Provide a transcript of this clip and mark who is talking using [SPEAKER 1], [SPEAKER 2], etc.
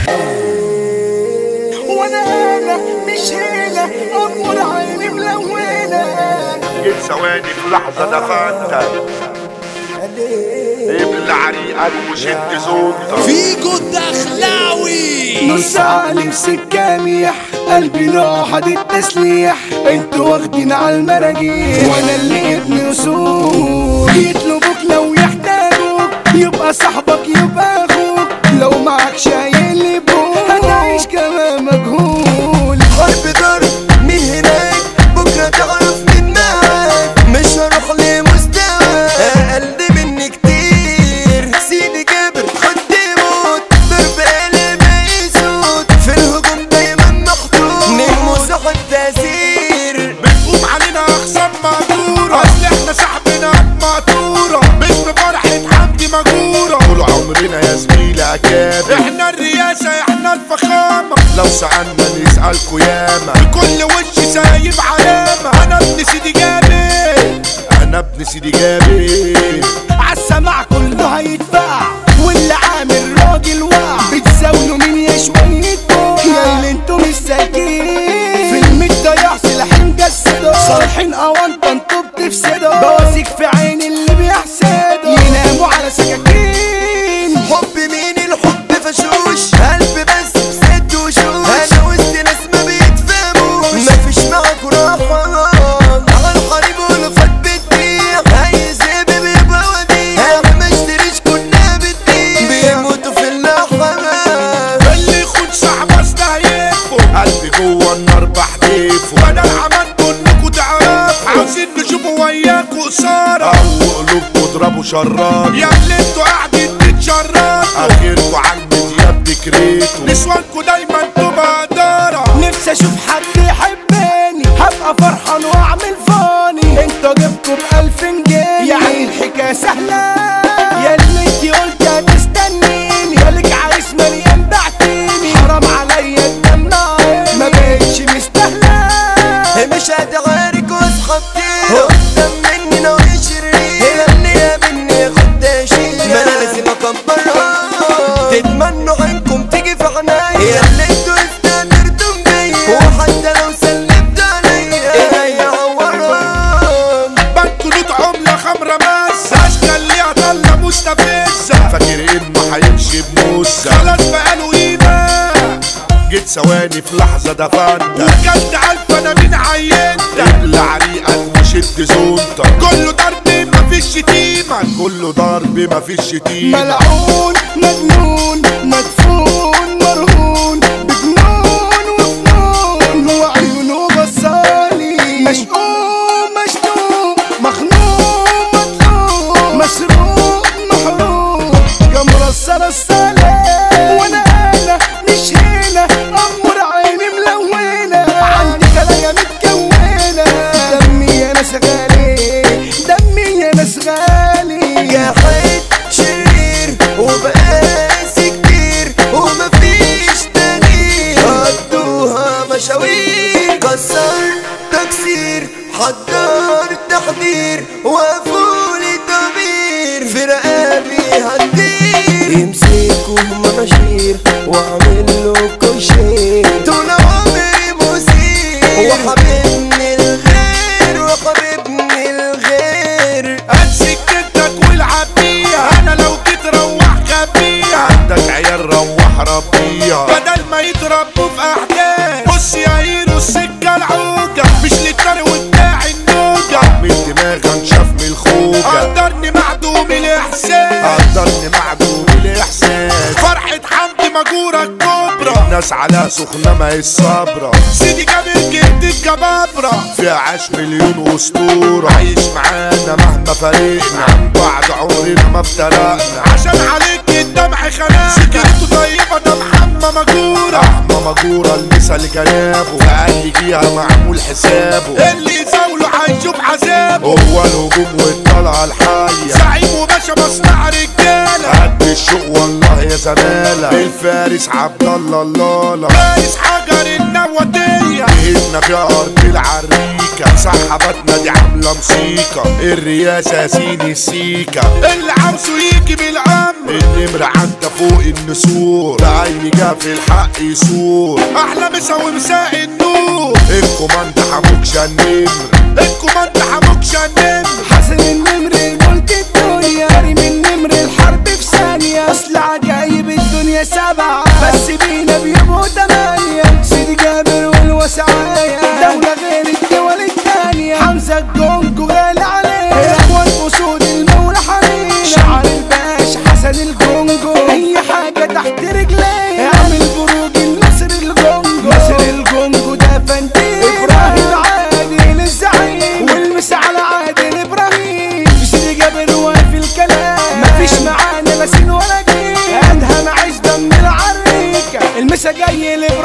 [SPEAKER 1] وانا انا مش هنا امور عيني ملونه
[SPEAKER 2] جيت ثواني في لحظة دفنتك ابلع ريقك وشد زوجتك
[SPEAKER 3] فيجو الدخلاوي
[SPEAKER 1] نص عالم سكاميح قلبي ناحد التسليح انتوا واخدين على المراجيح وانا اللي ابن اصول يطلبوك لو يحتاجوك يبقى صاحبك يبقى اخوك لو معك شايل لي بوك هتعيش كما مجهول
[SPEAKER 4] حرب ضرب من هناك بكرة تعرف من معاك مش هروح لمستوى أقل مني كتير سيدي جابر خد موت ضرب قلب يسود في الهجوم دايما محطوط نجم صاحب تأثير
[SPEAKER 2] بتقوم علينا اخصام مقدورة اصل احنا شعبنا مقدورة مش بفرحة حمدي مجورة طول عمرنا يا زميلي اكابر احنا الرياسة احنا الفخامة لو سألنا نسألكوا ياما بكل وش سايب علامة انا ابن سيدي جابر انا ابن سيدي جابر
[SPEAKER 1] عالسماع كله هيتباع واللي عامل راجل واع بتزاولوا مين يا شوية بوع يا اللي انتوا مش ساكين في المدة سلاحين مجسدة صالحين اوانطة انتوا بتفسدوا بواسيك في عين اللي بيحسدوا يناموا على سكاكين
[SPEAKER 4] حب مين الحب فشوش قلب بس بست وشوش انا وسط ناس ما بيتفهموش مفيش معاكوا راحة على القريب والفات بتبيع عايز ايه بيبقى وديع انا ما اشتريش كنا بتبيع بيموتوا في اللحظة
[SPEAKER 2] اللي يخون صاحب استهيفه قلبي جوه النار بحديفه بدل عملتوا انكوا تعرفوا عاوزين نشوفوا وياكوا قصارى او قلوبكوا اضربوا شرار يا اللي انتوا قاعدين تتشرطوا اخركوا عجبت يا بكريتوا نسوانكوا دايما تبقى دارة
[SPEAKER 1] نفسي اشوف حد يحبني هبقى فرحان واعمل فاني انتوا جبتوا بألف جنيه يعني الحكاية سهلة يا اللي انتي قلت هتستنيني مالك عايز مليان بعتيني حرام عليا الدم ناقص ما بقتش مستاهلة
[SPEAKER 4] مش هتغيرك واصحى كتير قدام مني ناوي شرير اللي يا بني خد شيل ما انا لازم اكبرها تتمنوا عنكم تيجي في عنايا اللي انتوا استنرتم بيا وحتى لو سلمت عليا ايديا عوران
[SPEAKER 2] بنكوا نوت عملة خمرة ماسة اشكال ليها ضلة مستفزة فاكر انه هيمشي بموسى خلاص بقاله قيمة جيت ثواني في لحظة دفنت وكلت ألف أنا من عينتك ابلع ريقك وشد زونتك كله ضرب مفيش شتيمة كله ضرب مفيش شتيمة
[SPEAKER 1] ملعون مجنون مدفون مرهون بجنون وفنون هو عيونه بصالي مشؤوم مشتوم مخنوق مطلوب مسروق محروق جمرة السلام وانا انا مش هنا امور عيني ملونة عندي خلايا متكونة دمي يا ناس غالي دمي يا ناس غالي
[SPEAKER 4] جاحد شرير وبقاسي كتير ومفيش تغيير قضوها مشاوير كسر تكسير حضر تحضير وقفولي ضمير في رقابي هتطير يمسكوا مناشير واعمل لكم شير طول عمري مثير وحبيبني الغير وحبيبني الغير
[SPEAKER 2] امسك جدك والعب بيها انا لو جيت روح خبيها عندك عيال روح ربيها بدل ما يتربوا في احداث بص يا هيرو السكه العوجه مش للطريق وبتاع النوجه من دماغ انشف من الخوجه قدرني معدوم الاحساس قدرني معدوم الاحساس فرحه حمدي مجوره الكبرى الناس على سخنه ما هي الصبره سيدي جابر جهد الجبابره فيها عاش مليون واسطوره عايش معانا مهما فرقنا عن بعض عمرنا ما افترقنا عشان عليك الدمع خلاص سكرته طيبه ده محمى مجوره احمى مجوره المثل جنابه في اي جهه معمول حسابه اللي يزاوله هيشوف عذابه هو الهجوم والطلعه الحيه زعيم وباشا مصنع رجاله قد الشوق والله يا زمالة الفارس عبد الله اللالا فارس حجر النواتية جهتنا في ارض العريكة سحبتنا دي عاملة موسيقى الرياسة يا سيدي السيكة اللي عاوزه يجي بالامر النمر عدى فوق النسور بعين جا في الحق يسور احلى مسا ومساء النور الكوماند حموكشة النمر الكوماند حموكشة النمر
[SPEAKER 1] حسن النمر ملك الدنيا ريم النمر الحرب في ثانية أصل عجايب الدنيا سبعة بس بينا بيبقوا تمانية سيدي جابر والوسعاية دولة غير الدول التانية حمزة الجونجو غالي عليه إخوان أسود المولى حنين شعر الباشا حسن الجونجو أي حاجة تحت رجليه اعمل بروج النصر الجونجو نصر الجونجو ده فندي إبراهيم عادل الزعيم والمس على عادل إبراهيم سيدي جابر واقف الكلام مفيش معانا لا سين ولا جيم أدهم عيش دم العريكة المسا جاي لإبراهيم